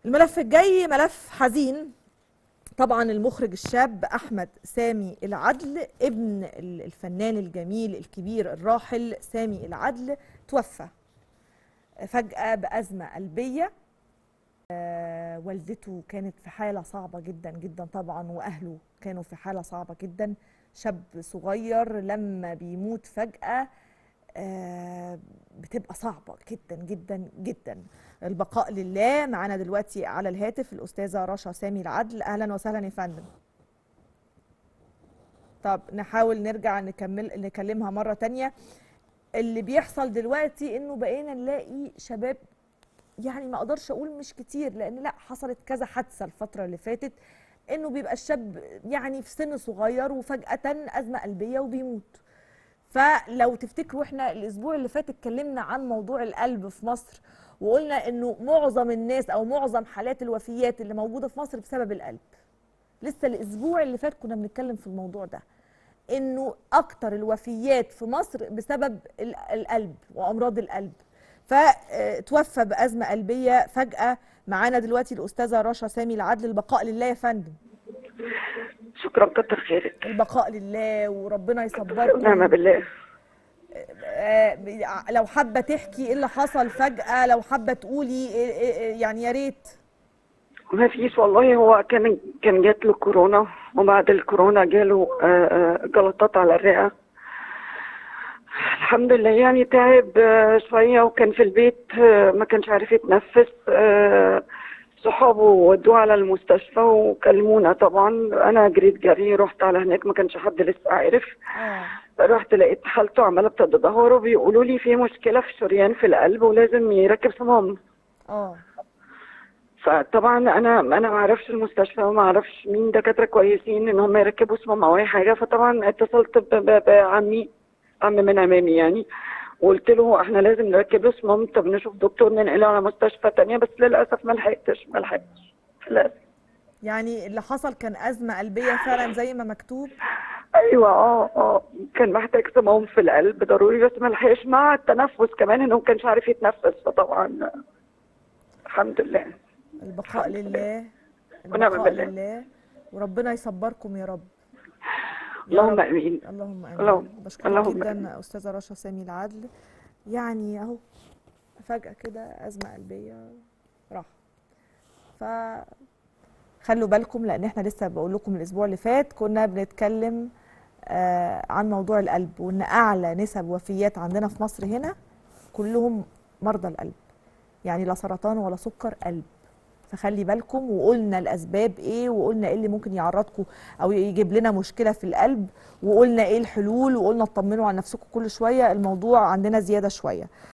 الملف الجاي ملف حزين طبعا المخرج الشاب احمد سامي العدل ابن ال- الفنان الجميل الكبير الراحل سامي العدل توفى فجأة بأزمة قلبية آه، والدته كانت في حالة صعبة جدا جدا طبعا وأهله كانوا في حالة صعبة جدا شاب صغير لما بيموت فجأة آه، بتبقى صعبة جدا جدا جدا البقاء لله معانا دلوقتي على الهاتف الأستاذة رشا سامي العدل أهلا وسهلا يا فندم طب نحاول نرجع نكمل نكلمها مرة تانية اللي بيحصل دلوقتي انه بقينا نلاقي شباب يعني ما اقدرش اقول مش كتير لان لا حصلت كذا حادثه الفتره اللي فاتت انه بيبقى الشاب يعني في سن صغير وفجاه ازمه قلبيه وبيموت فلو تفتكروا احنا الاسبوع اللي فات اتكلمنا عن موضوع القلب في مصر وقلنا انه معظم الناس او معظم حالات الوفيات اللي موجوده في مصر بسبب القلب لسه الاسبوع اللي فات كنا بنتكلم في الموضوع ده انه اكتر الوفيات في مصر بسبب ال- القلب وامراض القلب فتوفى بازمه قلبيه فجاه معانا دلوقتي الاستاذه رشا سامي العدل البقاء لله يا فندم شكرا كتر خيرك البقاء لله وربنا يصبركم ونعم بالله آه، لو حابه تحكي ايه اللي حصل فجاه لو حابه تقولي إيه- إيه- إيه، يعني يا ريت ما فيش والله هو كان كان جات له كورونا وبعد الكورونا جاله آه، آه، جلطات على الرئة الحمد لله يعني تعب آه، شوية وكان في البيت آه، ما كانش عارف يتنفس آه، صحابه ودوه على المستشفى وكلمونا طبعا انا جريت جري رحت على هناك ما كانش حد لسه عارف اه رحت لقيت حالته عماله بتتدهور وبيقولوا لي في مشكله في شريان في القلب ولازم يركب صمام اه فطبعا انا انا ما اعرفش المستشفى وما اعرفش مين دكاتره كويسين ان هم يركبوا صمام او اي حاجه فطبعا اتصلت ب- ب- بعمي عم من امامي يعني وقلت له احنا لازم نركب له صمام طب نشوف دكتور ننقله على مستشفى تانية بس للاسف ما لحقتش ما لحقتش للاسف يعني اللي حصل كان ازمه قلبيه فعلا زي ما مكتوب ايوه اه اه كان محتاج صمام في القلب ضروري بس ما لحقش مع التنفس كمان انه ما كانش عارف يتنفس فطبعا الحمد لله البقاء الحمد لله ونعم البقاء بالله. لله وربنا يصبركم يا رب يا اللهم رب. امين اللهم امين اللهم- بشكرك اللهم جدا آمين. استاذه رشا سامي العدل يعني اهو فجاه كده ازمه قلبيه راح ف خلوا بالكم لان احنا لسه بقول لكم الاسبوع اللي فات كنا بنتكلم آه عن موضوع القلب وان اعلى نسب وفيات عندنا في مصر هنا كلهم مرضى القلب يعني لا سرطان ولا سكر قلب فخلي بالكم وقلنا الاسباب ايه وقلنا ايه اللي ممكن يعرضكم او يجيب لنا مشكله في القلب وقلنا ايه الحلول وقلنا اطمنوا على نفسكم كل شويه الموضوع عندنا زياده شويه